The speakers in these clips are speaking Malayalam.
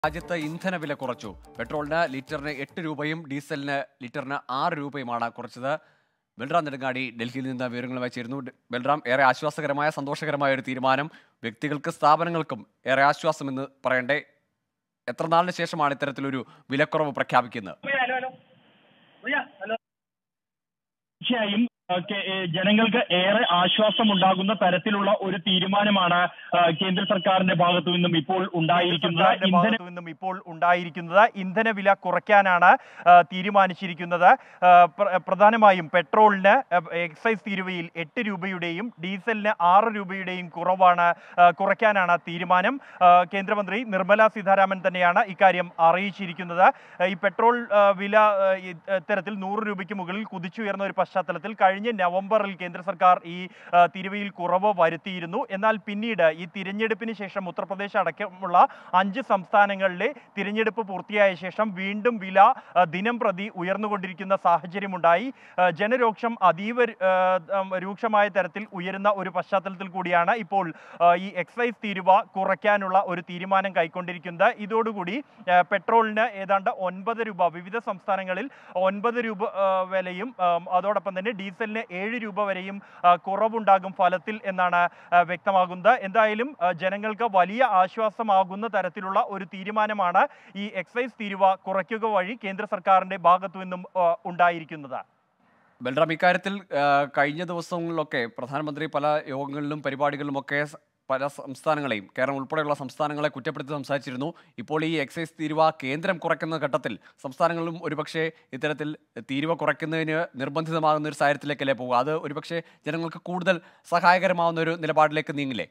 രാജ്യത്ത് ഇന്ധന വില കുറച്ചു പെട്രോളിന് ലിറ്ററിന് എട്ട് രൂപയും ഡീസലിന് ലിറ്ററിന് ആറ് രൂപയുമാണ് കുറച്ചത് ബൽറാം നെടുങ്ങാടി ഡൽഹിയിൽ നിന്ന് വിവരങ്ങളുമായി ചേരുന്നു ഡ- ബൽറാം ഏറെ ആശ്വാസകരമായ സന്തോഷകരമായ ഒരു തീരുമാനം വ്യക്തികൾക്ക് സ്ഥാപനങ്ങൾക്കും ഏറെ ആശ്വാസമെന്ന് പറയണ്ടേ എത്ര നാളിന് ശേഷമാണ് ഇത്തരത്തിലൊരു വിലക്കുറവ് പ്രഖ്യാപിക്കുന്നത് തീർച്ചയായും ആ, കെ- ഏ, ജനങ്ങൾക്ക് ഏറെ ആശ്വാസമുണ്ടാകുന്ന തരത്തിലുള്ള ഒരു തീരുമാനമാണ് ആ, കേന്ദ്ര സർക്കാരിന്റെ ഭാഗത്തു നിന്നും ഇപ്പോൾ ഉണ്ടായിരിക്കുന്നത് സർക്കാരിന്റെ ഇന്ധന ഭാഗത്തു നിന്നും ഇപ്പോൾ ഉണ്ടായിരിക്കുന്നത് ഇന്ധനവില കുറയ്ക്കാനാണ് ആ, തീരുമാനിച്ചിരിക്കുന്നത് ആ, പ്ര- പ്രധാനമായും പെട്രോളിന് ആ, എക്സൈസ് തീരുവയിൽ എട്ട് രൂപയുടെയും ഡീസലിന് ആറ് രൂപയുടെയും കുറവാണ് ആ, കുറയ്ക്കാനാണ് തീരുമാനം ആ, കേന്ദ്രമന്ത്രി നിർമ്മല സീതാരാമൻ തന്നെയാണ് ഇക്കാര്യം അറിയിച്ചിരിക്കുന്നത് ആ, ഈ പെട്രോൾ ആ, വില ആ, ഈ, ഇത്തരത്തിൽ നൂറ് രൂപയ്ക്ക് മുകളിൽ കുതിച്ചുയർന്ന ഒരു പശ്ചാത്തലത്തിൽ കഴിഞ്ഞ നവംബറിൽ കേന്ദ്ര സർക്കാർ ഈ ആ, തീരുവയിൽ കുറവ് വരുത്തിയിരുന്നു എന്നാൽ പിന്നീട് ഈ തിരഞ്ഞെടുപ്പിന് ശേഷം ഉത്തർപ്രദേശ് അടക്കമുള്ള അഞ്ച് സംസ്ഥാനങ്ങളിലെ തിരഞ്ഞെടുപ്പ് പൂർത്തിയായ ശേഷം വീണ്ടും വില ആ, ദിനം പ്രതി ഉയർന്നുകൊണ്ടിരിക്കുന്ന സാഹചര്യമുണ്ടായി ആ, ജനരോക്ഷം അതീവ ആ, ഉം, രൂക്ഷമായ തരത്തിൽ ഉയരുന്ന ഒരു പശ്ചാത്തലത്തിൽ കൂടിയാണ് ഇപ്പോൾ ആ, ഈ എക്സൈസ് തീരുവ കുറയ്ക്കാനുള്ള ഒരു തീരുമാനം കൈക്കൊണ്ടിരിക്കുന്നത് ഇതോടുകൂടി ആ, പെട്രോളിന് ഏതാണ്ട് ഒൻപത് രൂപ വിവിധ സംസ്ഥാനങ്ങളിൽ ഒൻപത് രൂപ ആ, വിലയും ആ, അതോടൊപ്പം തന്നെ ഡീസലിന് ഏഴ് രൂപ വരെയും ആ, കുറവുണ്ടാകും ഫലത്തിൽ എന്നാണ് ആ, വ്യക്തമാകുന്നത് എന്തായാലും ആ, ജനങ്ങൾക്ക് വലിയ ആശ്വാസമാകുന്ന തരത്തിലുള്ള ഒരു തീരുമാനമാണ് ഈ എക്സൈസ് തീരുവ കുറയ്ക്കുക വഴി കേന്ദ്ര സർക്കാരിന്റെ ഭാഗത്തു നിന്നും ആ, ഉണ്ടായിരിക്കുന്നത് ബൽറാം ഇക്കാര്യത്തിൽ ആ, കഴിഞ്ഞ ദിവസങ്ങളിലൊക്കെ പ്രധാനമന്ത്രി പല യോഗങ്ങളിലും പരിപാടികളിലുമൊക്കെ സ- പല സംസ്ഥാനങ്ങളെയും കേരളം ഉൾപ്പെടെയുള്ള സംസ്ഥാനങ്ങളെ കുറ്റപ്പെടുത്തി സംസാരിച്ചിരുന്നു ഇപ്പോൾ ഈ എക്സൈസ് തീരുവ കേന്ദ്രം കുറയ്ക്കുന്ന ഘട്ടത്തിൽ സംസ്ഥാനങ്ങളും ഒരുപക്ഷെ ഇത്തരത്തിൽ തീരുവ കുറയ്ക്കുന്നതിന് നിർബന്ധിതമാകുന്ന ഒരു സാഹചര്യത്തിലേക്കല്ലേ പോകുക അത് ഒരുപക്ഷെ ജനങ്ങൾക്ക് കൂടുതൽ സഹായകരമാവുന്ന ഒരു നിലപാടിലേക്ക് നീങ്ങില്ലേ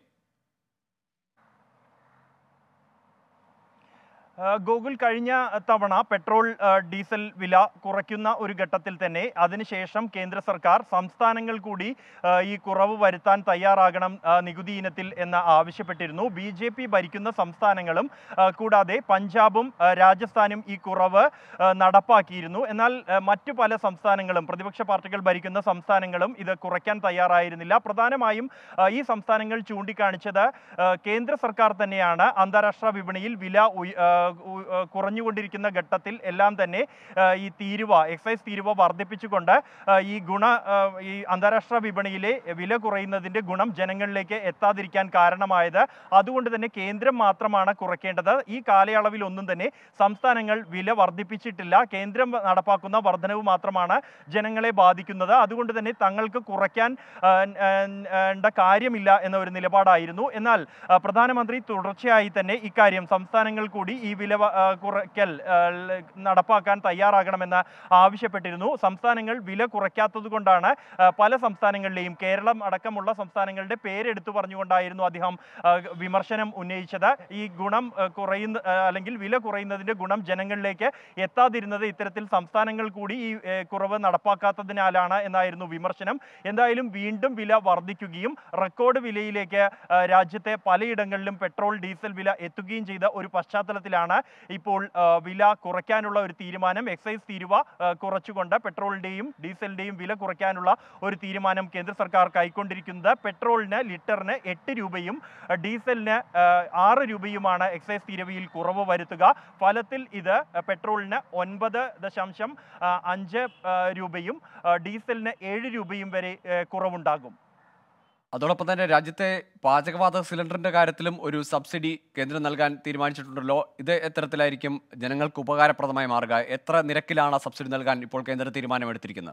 ആ, ഗൂഗിൾ കഴിഞ്ഞ തവണ പെട്രോൾ ആ, ഡീസൽ വില കുറയ്ക്കുന്ന ഒരു ഘട്ടത്തിൽ തന്നെ അതിനുശേഷം കേന്ദ്ര സർക്കാർ സംസ്ഥാനങ്ങൾ കൂടി ആ, ഈ കുറവ് വരുത്താൻ തയ്യാറാകണം ആ, നികുതി ഇനത്തിൽ എന്ന് ആവശ്യപ്പെട്ടിരുന്നു ബി ജെ പി ഭരിക്കുന്ന സംസ്ഥാനങ്ങളും ആ, കൂടാതെ പഞ്ചാബും ആ, രാജസ്ഥാനും ഈ കുറവ് ആ, നടപ്പാക്കിയിരുന്നു എന്നാൽ ആ, മറ്റു പല സംസ്ഥാനങ്ങളും പ്രതിപക്ഷ പാർട്ടികൾ ഭരിക്കുന്ന സംസ്ഥാനങ്ങളും ഇത് കുറയ്ക്കാൻ തയ്യാറായിരുന്നില്ല പ്രധാനമായും ആ, ഈ സംസ്ഥാനങ്ങൾ ചൂണ്ടിക്കാണിച്ചത് ആ, കേന്ദ്ര സർക്കാർ തന്നെയാണ് അന്താരാഷ്ട്ര വിപണിയിൽ വില ഉയ- ആ, ഉ- ആ, കുറഞ്ഞുകൊണ്ടിരിക്കുന്ന ഘട്ടത്തിൽ എല്ലാം തന്നെ ആ, ഈ തീരുവ എക്സൈസ് തീരുവ വർദ്ധിപ്പിച്ചുകൊണ്ട് ആ, ഈ ഗുണ ആ, ഈ അന്താരാഷ്ട്ര വിപണിയിലെ വില കുറയുന്നതിന്റെ ഗുണം ജനങ്ങളിലേക്ക് എത്താതിരിക്കാൻ കാരണമായത് അതുകൊണ്ട് തന്നെ കേന്ദ്രം മാത്രമാണ് കുറയ്ക്കേണ്ടത് ഈ കാലയളവിൽ ഒന്നും തന്നെ സംസ്ഥാനങ്ങൾ വില വർദ്ധിപ്പിച്ചിട്ടില്ല കേന്ദ്രം നടപ്പാക്കുന്ന വർധനവ് മാത്രമാണ് ജനങ്ങളെ ബാധിക്കുന്നത് അതുകൊണ്ട് തന്നെ തങ്ങൾക്ക് കുറയ്ക്കാൻ ആ, ആ, ണ്ട കാര്യമില്ല എന്ന ഒരു നിലപാടായിരുന്നു എന്നാൽ ആ, പ്രധാനമന്ത്രി തുടർച്ചയായി തന്നെ ഇക്കാര്യം സംസ്ഥാനങ്ങൾ കൂടി ഈ വില വ- ആ, കുറയ്ക്കൽ ആ, ല- നടപ്പാക്കാൻ തയ്യാറാകണമെന്ന് ആവശ്യപ്പെട്ടിരുന്നു സംസ്ഥാനങ്ങൾ വില കുറയ്ക്കാത്തത് കൊണ്ടാണ് ആ, പല സംസ്ഥാനങ്ങളിലെയും കേരളം അടക്കമുള്ള സംസ്ഥാനങ്ങളുടെ പേരെടുത്തു പറഞ്ഞുകൊണ്ടായിരുന്നു അദ്ദേഹം ആ, വിമർശനം ഉന്നയിച്ചത് ഈ ഗുണം ആ, കുറയുന്ന ആ, അല്ലെങ്കിൽ വില കുറയുന്നതിന്റെ ഗുണം ജനങ്ങളിലേക്ക് എത്താതിരുന്നത് ഇത്തരത്തിൽ സംസ്ഥാനങ്ങൾ കൂടി ഈ ഏ, കുറവ് നടപ്പാക്കാത്തതിനാലാണ് എന്നായിരുന്നു വിമർശനം എന്തായാലും വീണ്ടും വില വർദ്ധിക്കുകയും റെക്കോർഡ് വിലയിലേക്ക് ആ, രാജ്യത്തെ പലയിടങ്ങളിലും പെട്രോൾ ഡീസൽ വില എത്തുകയും ചെയ്ത ഒരു പശ്ചാത്തലത്തിലാണ് ഇപ്പോൾ ആ, വില കുറയ്ക്കാനുള്ള ഒരു തീരുമാനം എക്സൈസ് തീരുവ ആ, കുറച്ചുകൊണ്ട് പെട്രോളിന്റെയും ഡീസലിന്റെയും വില കുറയ്ക്കാനുള്ള ഒരു തീരുമാനം കേന്ദ്ര സർക്കാർ കൈക്കൊണ്ടിരിക്കുന്നത് പെട്രോളിന് ലിറ്ററിന് എട്ട് രൂപയും ആ, ഡീസലിന് ആ, ആറ് രൂപയുമാണ് എക്സൈസ് തീരുവയിൽ കുറവ് വരുത്തുക ഫലത്തിൽ ഇത് ആ, പെട്രോളിന് ഒൻപത് ദശാംശം ആ, അഞ്ച് ആ, രൂപയും ആ, ഡീസലിന് ഏഴ് രൂപയും വരെ ആ, കുറവുണ്ടാകും അതോടൊപ്പം തന്നെ രാജ്യത്തെ പാചകവാതക സിലിണ്ടറിന്റെ കാര്യത്തിലും ഒരു സബ്സിഡി കേന്ദ്രം നൽകാൻ തീരുമാനിച്ചിട്ടുണ്ടല്ലോ ഇത് എത്തരത്തിലായിരിക്കും ജനങ്ങൾക്ക് ഉപകാരപ്രദമായി മാറുക എത്ര നിരക്കിലാണ് ആ സബ്സിഡി നൽകാൻ ഇപ്പോൾ കേന്ദ്ര തീരുമാനമെടുത്തിരിക്കുന്നത്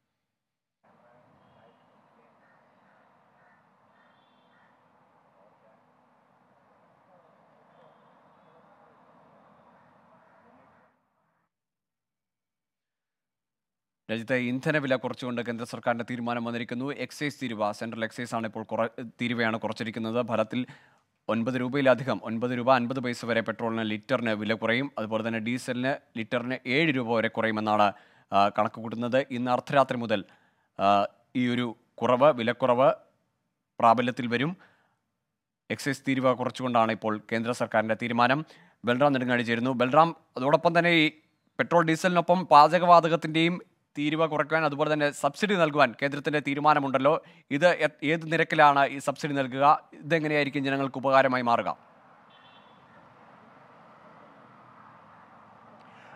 രാജ്യത്തെ ഇന്ധന വില കുറച്ചുകൊണ്ട് കേന്ദ്ര സർക്കാരിന്റെ തീരുമാനം വന്നിരിക്കുന്നു എക്സൈസ് തീരുവ സെൻട്രൽ എക്സൈസ് ആണ് ഇപ്പോൾ കുറ തീരുവയാണ് കുറച്ചിരിക്കുന്നത് ഫലത്തിൽ ഒൻപത് രൂപയിലധികം ഒൻപത് രൂപ അൻപത് പൈസ വരെ പെട്രോളിന് ലിറ്ററിന് വില കുറയും അതുപോലെ തന്നെ ഡീസലിന് ലിറ്ററിന് ഏഴ് രൂപ വരെ കുറയുമെന്നാണ് ആ, കണക്ക് കൂട്ടുന്നത് ഇന്ന് അർദ്ധരാത്രി മുതൽ ആ, ഈ ഒരു കുറവ് വിലക്കുറവ് പ്രാബല്യത്തിൽ വരും എക്സൈസ് തീരുവ കുറച്ചുകൊണ്ടാണ് ഇപ്പോൾ കേന്ദ്ര സർക്കാരിന്റെ തീരുമാനം ബൽറാം നെടുങ്ങാടി ചേരുന്നു ബൽറാം അതോടൊപ്പം തന്നെ ഈ പെട്രോൾ ഡീസലിനൊപ്പം പാചകവാതകത്തിന്റെയും തീരുവ കുറയ്ക്കുവാൻ അതുപോലെ തന്നെ സബ്സിഡി നൽകുവാൻ കേന്ദ്രത്തിന്റെ തീരുമാനമുണ്ടല്ലോ ഇത് എ- ഏത് നിരക്കിലാണ് ഈ സബ്സിഡി നൽകുക ഇതെങ്ങനെയായിരിക്കും ജനങ്ങൾക്ക് ഉപകാരമായി മാറുക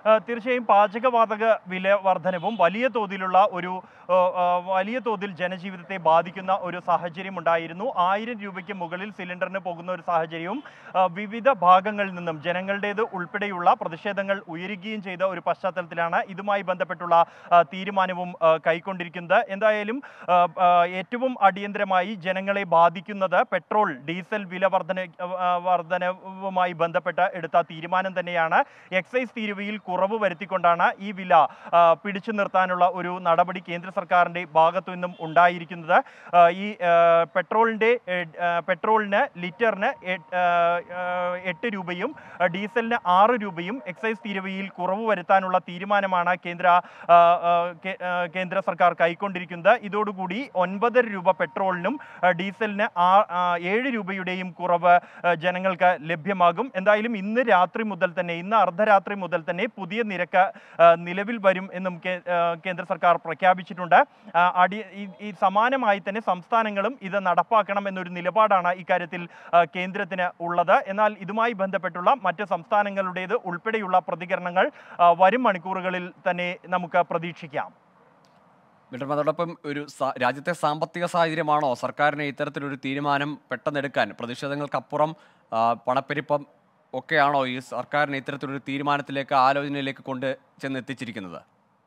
ആ, തീർച്ചയായും പാചകവാതക വില വർധനവും വലിയ തോതിലുള്ള ഒരു ആ, ആ, വലിയ തോതിൽ ജനജീവിതത്തെ ബാധിക്കുന്ന ഒരു സാഹചര്യം ഉണ്ടായിരുന്നു ആയിരം രൂപയ്ക്ക് മുകളിൽ സിലിണ്ടറിന് പോകുന്ന ഒരു സാഹചര്യവും ആ, വിവിധ ഭാഗങ്ങളിൽ നിന്നും ജനങ്ങളുടേത് ഉൾപ്പെടെയുള്ള പ്രതിഷേധങ്ങൾ ഉയരുകയും ചെയ്ത ഒരു പശ്ചാത്തലത്തിലാണ് ഇതുമായി ബന്ധപ്പെട്ടുള്ള ആ, തീരുമാനവും ആ, കൈക്കൊണ്ടിരിക്കുന്നത് എന്തായാലും ആ, ആ, ഏറ്റവും അടിയന്തരമായി ജനങ്ങളെ ബാധിക്കുന്നത് പെട്രോൾ ഡീസൽ വില വർധന ആ, വർധനവുമായി ബന്ധപ്പെട്ട് എടുത്ത തീരുമാനം തന്നെയാണ് എക്സൈസ് തീരുവയിൽ കുറവ് വരുത്തിക്കൊണ്ടാണ് ഈ വില ആ, പിടിച്ചു നിർത്താനുള്ള ഒരു നടപടി കേന്ദ്ര സർക്കാരിന്റെ ഭാഗത്തു നിന്നും ഉണ്ടായിരിക്കുന്നത് ആ, ഈ ആ, പെട്രോളിന്റെ എ, ആ, പെട്രോളിന് ലിറ്ററിന് എ- ആ, ആ, എട്ട് രൂപയും ആ, ഡീസലിന് ആറ് രൂപയും എക്സൈസ് തീരുവയിൽ കുറവ് വരുത്താനുള്ള തീരുമാനമാണ് കേന്ദ്ര ആ, ആ, കേ- ആ, കേന്ദ്ര സർക്കാർ കൈക്കൊണ്ടിരിക്കുന്നത് ഇതോടുകൂടി ഒൻപതര രൂപ പെട്രോളിനും ആ, ഡീസലിന് ആ- ആ, ഏഴ് രൂപയുടെയും കുറവ് ആ, ജനങ്ങൾക്ക് ലഭ്യമാകും എന്തായാലും ഇന്ന് രാത്രി മുതൽ തന്നെ ഇന്ന് അർദ്ധരാത്രി മുതൽ തന്നെ പുതിയ നിരക്ക് ആ, നിലവിൽ വരും എന്നും കേ- ആ, കേന്ദ്ര സർക്കാർ പ്രഖ്യാപിച്ചിട്ടുണ്ട് ആ, അടി ഈ- ഈ സമാനമായി തന്നെ സംസ്ഥാനങ്ങളും ഇത് നടപ്പാക്കണം എന്നൊരു നിലപാടാണ് ഇക്കാര്യത്തിൽ ആ, കേന്ദ്രത്തിന് ഉള്ളത് എന്നാൽ ഇതുമായി ബന്ധപ്പെട്ടുള്ള മറ്റ് സംസ്ഥാനങ്ങളുടേത് ഉൾപ്പെടെയുള്ള പ്രതികരണങ്ങൾ ആ, വരും മണിക്കൂറുകളിൽ തന്നെ നമുക്ക് പ്രതീക്ഷിക്കാം ബിൽഡർ അതോടൊപ്പം ഒരു സാ- രാജ്യത്തെ സാമ്പത്തിക സാഹചര്യമാണോ സർക്കാരിന് ഇത്തരത്തിലൊരു തീരുമാനം പെട്ടെന്നെടുക്കാൻ പ്രതിഷേധങ്ങൾക്കപ്പുറം ആ, പണപ്പെരുപ്പം ഒക്കെയാണോ ഈ സർക്കാരിനെ ഇത്തരത്തിലൊരു തീരുമാനത്തിലേക്ക് ആലോചനയിലേക്ക് കൊണ്ട് ചെന്ന് എത്തിച്ചിരിക്കുന്നത്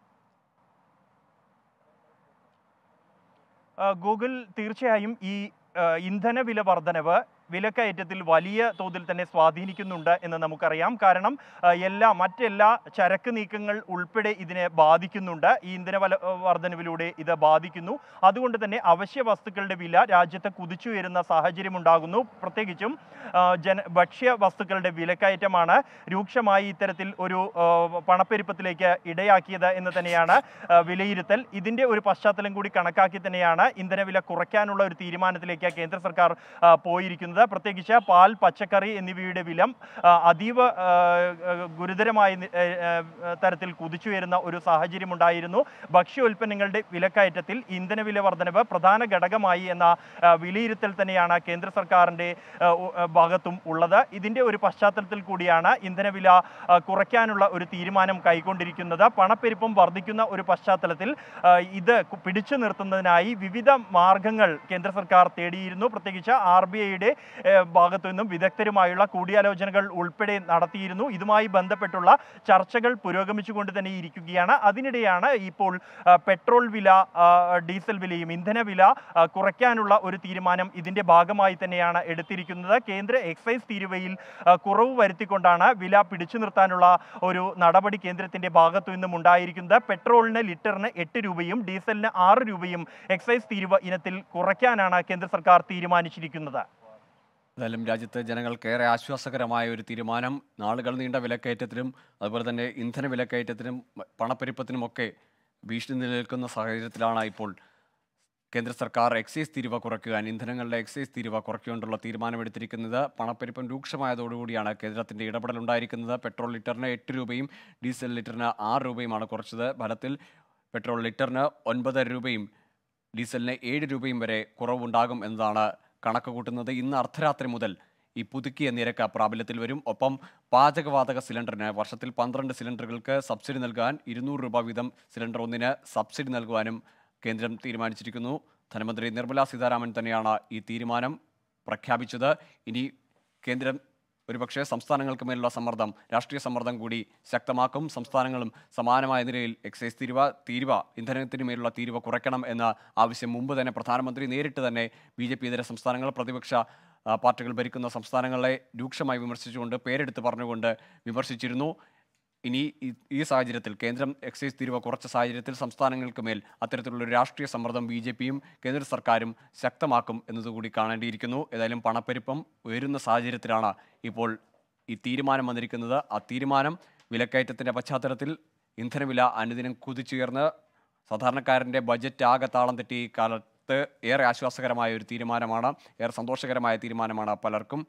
ആ, ഗൂഗിൾ തീർച്ചയായും ഈ ആ, ഇന്ധന വില വർധനവ് വിലക്കയറ്റത്തിൽ വലിയ തോതിൽ തന്നെ സ്വാധീനിക്കുന്നുണ്ട് എന്ന് നമുക്കറിയാം കാരണം ആ, എല്ലാ മറ്റെല്ലാ ചരക്ക് നീക്കങ്ങൾ ഉൾപ്പെടെ ഇതിനെ ബാധിക്കുന്നുണ്ട് ഈ ഇന്ധന വല വർധനവിലൂടെ ഇത് ബാധിക്കുന്നു അതുകൊണ്ട് തന്നെ അവശ്യ വസ്തുക്കളുടെ വില രാജ്യത്ത് കുതിച്ചുയരുന്ന സാഹചര്യം ഉണ്ടാകുന്നു പ്രത്യേകിച്ചും ആ, ജന ഭക്ഷ്യ വസ്തുക്കളുടെ വിലക്കയറ്റമാണ് രൂക്ഷമായി ഇത്തരത്തിൽ ഒരു ആ, പണപ്പെരുപ്പത്തിലേക്ക് ഇടയാക്കിയത് എന്ന് തന്നെയാണ് ആ, വിലയിരുത്തൽ ഇതിന്റെ ഒരു പശ്ചാത്തലം കൂടി കണക്കാക്കി തന്നെയാണ് ഇന്ധനവില കുറയ്ക്കാനുള്ള ഒരു തീരുമാനത്തിലേക്ക് കേന്ദ്ര സർക്കാർ ആ, പോയിരിക്കുന്നത് പ്രത്യേകിച്ച് പാൽ പച്ചക്കറി എന്നിവയുടെ വില ആ, അതീവ ആ, ആ, ഗുരുതരമായ നി- ഏ, ഏ, തരത്തിൽ കുതിച്ചുയരുന്ന ഒരു സാഹചര്യം ഉണ്ടായിരുന്നു ഭക്ഷ്യോൽപ്പന്നങ്ങളുടെ വിലക്കയറ്റത്തിൽ ഇന്ധനവില വർധനവ് പ്രധാന ഘടകമായി എന്ന ആ, വിലയിരുത്തൽ തന്നെയാണ് കേന്ദ്ര സർക്കാരിന്റെ ആ, ഉ- ആ, ഭാഗത്തും ഉള്ളത് ഇതിന്റെ ഒരു പശ്ചാത്തലത്തിൽ കൂടിയാണ് ഇന്ധനവില ആ, കുറയ്ക്കാനുള്ള ഒരു തീരുമാനം കൈക്കൊണ്ടിരിക്കുന്നത് പണപ്പെരുപ്പം വർദ്ധിക്കുന്ന ഒരു പശ്ചാത്തലത്തിൽ ആ, ഇത് കു- പിടിച്ചു നിർത്തുന്നതിനായി വിവിധ മാർഗങ്ങൾ കേന്ദ്ര സർക്കാർ തേടിയിരുന്നു പ്രത്യേകിച്ച് ആർ ബി ഐയുടെ ഭാഗത്തു നിന്നും വിദഗ്ധരുമായുള്ള കൂടിയാലോചനകൾ ഉൾപ്പെടെ നടത്തിയിരുന്നു ഇതുമായി ബന്ധപ്പെട്ടുള്ള ചർച്ചകൾ പുരോഗമിച്ചുകൊണ്ട് തന്നെ ഇരിക്കുകയാണ് അതിനിടെയാണ് ഇപ്പോൾ ആ, പെട്രോൾ വില ആ, ഡീസൽ വിലയും ഇന്ധന വില ആ, കുറയ്ക്കാനുള്ള ഒരു തീരുമാനം ഇതിന്റെ ഭാഗമായി തന്നെയാണ് എടുത്തിരിക്കുന്നത് കേന്ദ്ര എക്സൈസ് തീരുവയിൽ ആ, കുറവ് വരുത്തിക്കൊണ്ടാണ് വില പിടിച്ചു നിർത്താനുള്ള ഒരു നടപടി കേന്ദ്രത്തിന്റെ ഭാഗത്തു നിന്നും ഉണ്ടായിരിക്കുന്നത് പെട്രോളിന് ലിറ്ററിന് എട്ട് രൂപയും ഡീസലിന് ആറ് രൂപയും എക്സൈസ് തീരുവ ഇനത്തിൽ കുറയ്ക്കാനാണ് കേന്ദ്ര സർക്കാർ തീരുമാനിച്ചിരിക്കുന്നത് എന്തായാലും രാജ്യത്തെ ജനങ്ങൾക്ക് ഏറെ ആശ്വാസകരമായ ഒരു തീരുമാനം നാളുകൾ നീണ്ട വിലക്കയറ്റത്തിനും അതുപോലെ തന്നെ ഇന്ധന വിലക്കയറ്റത്തിനും മ- പണപ്പെരുപ്പത്തിനുമൊക്കെ ഭീഷണി നിലനിൽക്കുന്ന സാഹചര്യത്തിലാണ് ഇപ്പോൾ കേന്ദ്ര സർക്കാർ എക്സൈസ് തീരുവ കുറയ്ക്കുവാൻ ഇന്ധനങ്ങളുടെ എക്സൈസ് തീരുവ കുറയ്ച്ചുകൊണ്ടുള്ള തീരുമാനമെടുത്തിരിക്കുന്നത് പണപ്പെരുപ്പം രൂക്ഷമായതോടുകൂടിയാണ് കേന്ദ്രത്തിന്റെ ഇടപെടൽ ഉണ്ടായിരിക്കുന്നത് പെട്രോൾ ലിറ്ററിന് എട്ട് രൂപയും ഡീസൽ ലിറ്ററിന് ആറ് രൂപയുമാണ് കുറച്ചത് ഫലത്തിൽ പെട്രോൾ ലിറ്ററിന് ഒൻപതര രൂപയും ഡീസലിന് ഏഴ് രൂപയും വരെ കുറവുണ്ടാകും എന്നതാണ് കണക്ക് കൂട്ടുന്നത് ഇന്ന് അർദ്ധരാത്രി മുതൽ ഈ പുതുക്കിയ നിരക്ക് പ്രാബല്യത്തിൽ വരും ഒപ്പം പാചകവാതക സിലിണ്ടറിന് വർഷത്തിൽ പന്ത്രണ്ട് സിലിണ്ടറുകൾക്ക് സബ്സിഡി നൽകാൻ ഇരുന്നൂറ് രൂപ വീതം സിലിണ്ടർ ഒന്നിന് സബ്സിഡി നൽകുവാനും കേന്ദ്രം തീരുമാനിച്ചിരിക്കുന്നു ധനമന്ത്രി നിർമ്മലാ സീതാരാമൻ തന്നെയാണ് ഈ തീരുമാനം പ്രഖ്യാപിച്ചത് ഇനി കേന്ദ്രം ഒരുപക്ഷെ സംസ്ഥാനങ്ങൾക്ക് മേലുള്ള സമ്മർദ്ദം രാഷ്ട്രീയ സമ്മർദ്ദം കൂടി ശക്തമാക്കും സംസ്ഥാനങ്ങളും സമാനമായ നിലയിൽ എക്സൈസ് തീരുവ തീരുവ ഇന്ധനത്തിന് മേലുള്ള തീരുവ കുറയ്ക്കണം എന്ന ആവശ്യം മുമ്പ് തന്നെ പ്രധാനമന്ത്രി നേരിട്ട് തന്നെ ബി ജെ പി ഇതര സംസ്ഥാനങ്ങൾ പ്രതിപക്ഷ ആ, പാർട്ടികൾ ഭരിക്കുന്ന സംസ്ഥാനങ്ങളെ രൂക്ഷമായി വിമർശിച്ചുകൊണ്ട് പേരെടുത്ത് പറഞ്ഞുകൊണ്ട് വിമർശിച്ചിരുന്നു ഇനി ഈ- ഈ സാഹചര്യത്തിൽ കേന്ദ്രം എക്സൈസ് തീരുവ കുറച്ച സാഹചര്യത്തിൽ സംസ്ഥാനങ്ങൾക്ക് മേൽ അത്തരത്തിലുള്ള ഒരു രാഷ്ട്രീയ സമ്മർദ്ദം ബി ജെ പിയും കേന്ദ്ര സർക്കാരും ശക്തമാക്കും എന്നതുകൂടി കാണേണ്ടിയിരിക്കുന്നു ഏതായാലും പണപ്പെരുപ്പം ഉയരുന്ന സാഹചര്യത്തിലാണ് ഇപ്പോൾ ഈ തീരുമാനം വന്നിരിക്കുന്നത് ആ തീരുമാനം വിലക്കയറ്റത്തിൻ്റെ പശ്ചാത്തലത്തിൽ ഇന്ധനവില അനുദിനം കുതിച്ചുയർന്ന് സാധാരണക്കാരൻ്റെ ബജറ്റ് ആകെ താളം തെറ്റി ഈ കാലത്ത് ഏറെ ആശ്വാസകരമായ ഒരു തീരുമാനമാണ് ഏറെ സന്തോഷകരമായ തീരുമാനമാണ് പലർക്കും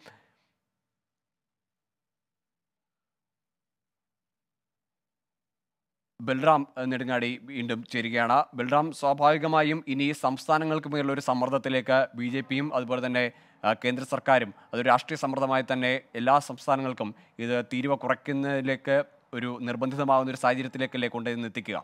ബൽറാം ഏഹ്, നെടുങ്ങാടി വീണ്ടും ചേരുകയാണ് ബൽറാം സ്വാഭാവികമായും ഇനി സംസ്ഥാനങ്ങൾക്ക് മേലുള്ള ഒരു സമ്മർദ്ദത്തിലേക്ക് ബി ജെ പിയും അതുപോലെ തന്നെ ആ, കേന്ദ്ര സർക്കാരും അതൊരു രാഷ്ട്രീയ സമ്മർദ്ദമായി തന്നെ എല്ലാ സംസ്ഥാനങ്ങൾക്കും ഇത് തീരുവ കുറയ്ക്കുന്നതിലേക്ക് ഒരു നിർബന്ധിതമാകുന്ന ഒരു സാഹചര്യത്തിലേക്കല്ലേ കൊണ്ടുവന്ന് എത്തിക്കുക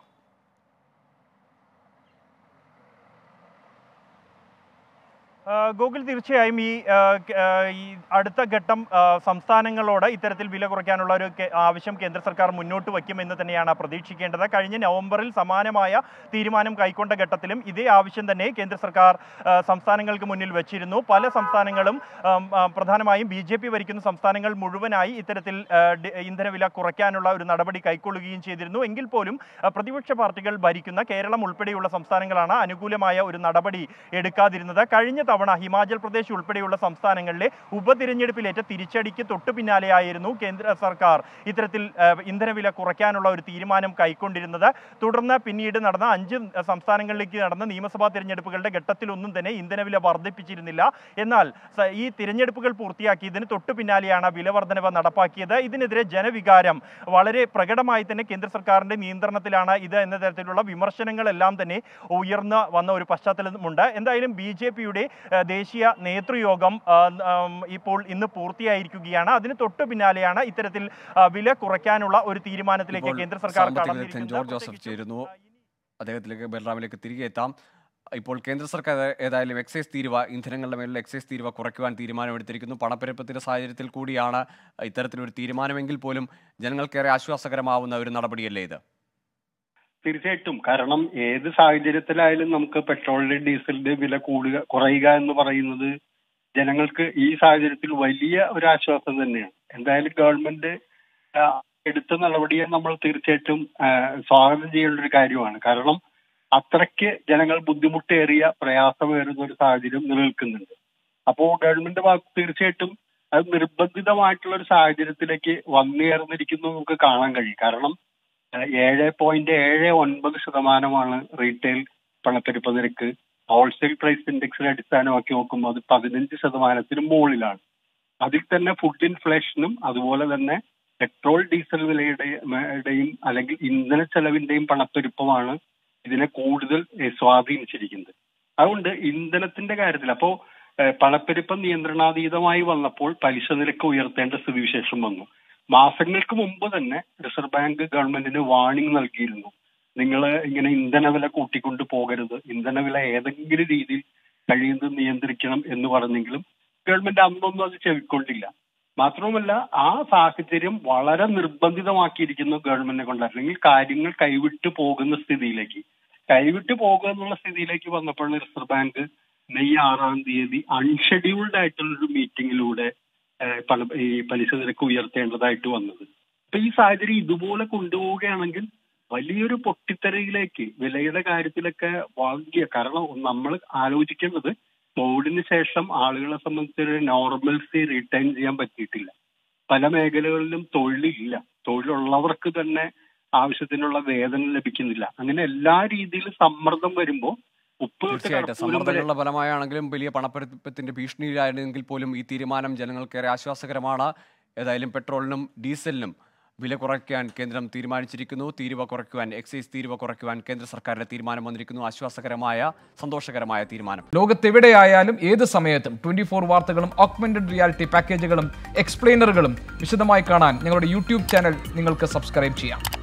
ആ, ഗോകുൽ തീർച്ചയായും ഈ ആ, ക- ആ, ഈ അടുത്ത ഘട്ടം ആ, സംസ്ഥാനങ്ങളോട് ഇത്തരത്തിൽ വില കുറയ്ക്കാനുള്ള ഒരു കെ- ആവശ്യം കേന്ദ്ര സർക്കാർ മുന്നോട്ട് വയ്ക്കുമെന്ന് തന്നെയാണ് പ്രതീക്ഷിക്കേണ്ടത് കഴിഞ്ഞ നവംബറിൽ സമാനമായ തീരുമാനം കൈക്കൊണ്ട ഘട്ടത്തിലും ഇതേ ആവശ്യം തന്നെ കേന്ദ്ര സർക്കാർ ആ, സംസ്ഥാനങ്ങൾക്ക് മുന്നിൽ വെച്ചിരുന്നു പല സംസ്ഥാനങ്ങളും ആം, ആ, പ്രധാനമായും ബി ജെ പി ഭരിക്കുന്ന സംസ്ഥാനങ്ങൾ മുഴുവനായി ഇത്തരത്തിൽ ആ, ഡി- ഇന്ധനവില കുറയ്ക്കാനുള്ള ഒരു നടപടി കൈക്കൊള്ളുകയും ചെയ്തിരുന്നു എങ്കിൽ പോലും ആ, പ്രതിപക്ഷ പാർട്ടികൾ ഭരിക്കുന്ന കേരളം ഉൾപ്പെടെയുള്ള സംസ്ഥാനങ്ങളാണ് അനുകൂലമായ ഒരു നടപടി എടുക്കാതിരുന്നത് കഴിഞ്ഞ തവണ ഹിമാചൽ പ്രദേശ് ഉൾപ്പെടെയുള്ള സംസ്ഥാനങ്ങളിലെ ഉപതിരഞ്ഞെടുപ്പിലേറ്റ തിരിച്ചടിക്ക് തൊട്ടു പിന്നാലെയായിരുന്നു കേന്ദ്ര സർക്കാർ ഇത്തരത്തിൽ ആ, ഇന്ധനവില കുറയ്ക്കാനുള്ള ഒരു തീരുമാനം കൈക്കൊണ്ടിരുന്നത് തുടർന്ന് പിന്നീട് നടന്ന അഞ്ച് സംസ്ഥാനങ്ങളിലേക്ക് നടന്ന നിയമസഭാ തിരഞ്ഞെടുപ്പുകളുടെ ഘട്ടത്തിലൊന്നും തന്നെ ഇന്ധനവില വർദ്ധിപ്പിച്ചിരുന്നില്ല എന്നാൽ സ- ഈ തിരഞ്ഞെടുപ്പുകൾ പൂർത്തിയാക്കിയതിന് തൊട്ടു പിന്നാലെയാണ് വില വർധനവ് നടപ്പാക്കിയത് ഇതിനെതിരെ ജനവികാരം വളരെ പ്രകടമായി തന്നെ കേന്ദ്ര സർക്കാരിന്റെ നിയന്ത്രണത്തിലാണ് ഇത് എന്ന തരത്തിലുള്ള വിമർശനങ്ങളെല്ലാം തന്നെ ഉയർന്നു വന്ന ഒരു പശ്ചാത്തലമുണ്ട് എന്തായാലും ബി ജെ പിയുടെ ദേശീയ നേതൃയോഗം ആ, ഉം, ഇപ്പോൾ ഇന്ന് പൂർത്തിയായിരിക്കുകയാണ് അതിന് തൊട്ടു പിന്നാലെയാണ് ഇത്തരത്തിൽ ആ, വില കുറയ്ക്കാനുള്ള ഒരു തീരുമാനത്തിലേക്ക് ഇപ്പോൾ കേന്ദ്ര സർക്കാർ സാമ്പത്തിക വിദഗ്ധൻ കടന്നിരിക്കുന്നത്. ജോർജ് ജോസഫ് പ്രത്യേകിച്ചും, ചേരുന്നു. ആ, ഇനി- അദ്ദേഹത്തിലേക്ക് ബലറാമിലേക്ക് തിരികെ എത്താം ഇപ്പോൾ കേന്ദ്ര സർക്കാർ ഏതായാലും എക്സൈസ് തീരുവ ഇന്ധനങ്ങളുടെ മേലുള്ള എക്സൈസ് തീരുവ കുറയ്ക്കുവാൻ തീരുമാനമെടുത്തിരിക്കുന്നു പണപ്പെരുപ്പത്തിന്റെ സാഹചര്യത്തിൽ കൂടിയാണ് ഇത്തരത്തിലൊരു തീരുമാനമെങ്കിൽ പോലും ജനങ്ങൾക്കേറെ ആശ്വാസകരമാവുന്ന ഒരു നടപടിയല്ലേ ഇത് തീർച്ചയായിട്ടും കാരണം ഏത് സാഹചര്യത്തിലായാലും നമുക്ക് പെട്രോളിന്റെ ഡീസലിന്റെ വില കൂടുക കുറയുക എന്ന് പറയുന്നത് ജനങ്ങൾക്ക് ഈ സാഹചര്യത്തിൽ വലിയ ഒരു ആശ്വാസം തന്നെയാണ് എന്തായാലും ഗവൺമെന്റ് ആ, എടുത്ത നടപടിയെ നമ്മൾ തീർച്ചയായിട്ടും ആ, സ്വാഗതം ചെയ്യേണ്ട ഒരു കാര്യമാണ് കാരണം അത്രയ്ക്ക് ജനങ്ങൾ ബുദ്ധിമുട്ടേറിയ പ്രയാസമേറുന്ന ഒരു സാഹചര്യം നിലനിൽക്കുന്നുണ്ട് അപ്പോ ഗവൺമെന്റ് ഭാഗത്ത് തീർച്ചയായിട്ടും അത് നിർബന്ധിതമായിട്ടുള്ള ഒരു സാഹചര്യത്തിലേക്ക് വന്നുയർന്നിരിക്കുന്നു നമുക്ക് കാണാൻ കഴിയും കാരണം ഏഹ് ഏഴ് പോയിന്റ് ഏഴ് ഒൻപത് ശതമാനമാണ് റീറ്റെയിൽ പണപ്പെരുപ്പ നിരക്ക് ഹോൾസെയിൽ പ്രൈസ് ഇൻഡെക്സിനെ അടിസ്ഥാനമാക്കി നോക്കുമ്പോൾ അത് പതിനഞ്ച് ശതമാനത്തിന് മുകളിലാണ് അതിൽ തന്നെ ഫുഡ് ഇൻഫ്ലേഷനും അതുപോലെ തന്നെ പെട്രോൾ ഡീസൽ വിലയുടെയും അല്ലെങ്കിൽ ഇന്ധന ചെലവിന്റെയും പണപ്പെരുപ്പമാണ് ഇതിനെ കൂടുതൽ ഏഹ് സ്വാധീനിച്ചിരിക്കുന്നത് അതുകൊണ്ട് ഇന്ധനത്തിന്റെ കാര്യത്തിൽ അപ്പോ ഏഹ് പണപ്പെരുപ്പം നിയന്ത്രണാതീതമായി വന്നപ്പോൾ പലിശ നിരക്ക് ഉയർത്തേണ്ട സ്ഥിതിവിശേഷം വന്നു മാസങ്ങൾക്ക് മുമ്പ് തന്നെ റിസർവ് ബാങ്ക് ഗവൺമെന്റിന് വാണിംഗ് നൽകിയിരുന്നു നിങ്ങൾ ഇങ്ങനെ ഇന്ധനവില കൂട്ടിക്കൊണ്ട് പോകരുത് ഇന്ധനവില ഏതെങ്കിലും രീതിയിൽ കഴിയുന്നത് നിയന്ത്രിക്കണം എന്ന് പറഞ്ഞെങ്കിലും ഗവൺമെന്റ് അന്നൊന്നും അത് ചെവിക്കൊണ്ടില്ല മാത്രവുമല്ല ആ സാഹചര്യം വളരെ നിർബന്ധിതമാക്കിയിരിക്കുന്നു ഗവൺമെന്റിനെ കൊണ്ട് അല്ലെങ്കിൽ കാര്യങ്ങൾ കൈവിട്ടു പോകുന്ന സ്ഥിതിയിലേക്ക് കൈവിട്ടു പോകുക എന്നുള്ള സ്ഥിതിയിലേക്ക് വന്നപ്പോഴാണ് റിസർവ് ബാങ്ക് മെയ് ആറാം തീയതി അൺഷെഡ്യൂൾഡ് ആയിട്ടുള്ള ഒരു മീറ്റിംഗിലൂടെ ഏഹ് പണ ഈ പലിശ നിരക്ക് ഉയർത്തേണ്ടതായിട്ട് വന്നത് അപ്പൊ ഈ സാഹചര്യം ഇതുപോലെ കൊണ്ടുപോവുകയാണെങ്കിൽ വലിയൊരു പൊട്ടിത്തെറിയിലേക്ക് വിലയുടെ കാര്യത്തിലൊക്കെ വലിയ കാരണം നമ്മൾ ആലോചിക്കേണ്ടത് കോവിഡിന് ശേഷം ആളുകളെ സംബന്ധിച്ചൊരു നോർമൽസി റിട്ടേൺ ചെയ്യാൻ പറ്റിയിട്ടില്ല പല മേഖലകളിലും തൊഴിലില്ല തൊഴിലുള്ളവർക്ക് തന്നെ ആവശ്യത്തിനുള്ള വേതനം ലഭിക്കുന്നില്ല അങ്ങനെ എല്ലാ രീതിയിലും സമ്മർദ്ദം വരുമ്പോൾ ഉപ്പ് തൊട്ട് തീർച്ചയായിട്ടും കർപ്പൂരം വരെ സമ്മർദ്ദങ്ങളുടെ ഫലമായാണെങ്കിലും വലിയ പണപ്പെരുപ്പത്തിന്റെ ഭീഷണിയിലായിരുന്നെങ്കിൽ പോലും ഈ തീരുമാനം ജനങ്ങൾക്കേറെ ആശ്വാസകരമാണ് ഏതായാലും പെട്രോളിനും ഡീസലിനും വില കുറയ്ക്കാൻ കേന്ദ്രം തീരുമാനിച്ചിരിക്കുന്നു തീരുവ കുറയ്ക്കുവാൻ എക്സൈസ് തീരുവ കുറയ്ക്കുവാൻ കേന്ദ്ര സർക്കാരിന്റെ തീരുമാനം വന്നിരിക്കുന്നു ആശ്വാസകരമായ സന്തോഷകരമായ തീരുമാനം ലോകത്തെവിടെയായാലും ഏത് സമയത്തും ട്വന്റി ഫോർ വാർത്തകളും ഓഗ്മെന്റഡ് റിയാലിറ്റി പാക്കേജുകളും എക്സ്പ്ലെയിനറുകളും വിശദമായി കാണാൻ ഞങ്ങളുടെ യൂട്യൂബ് ചാനൽ നിങ്ങൾക്ക് സബ്സ്ക്രൈബ് ചെയ്യാം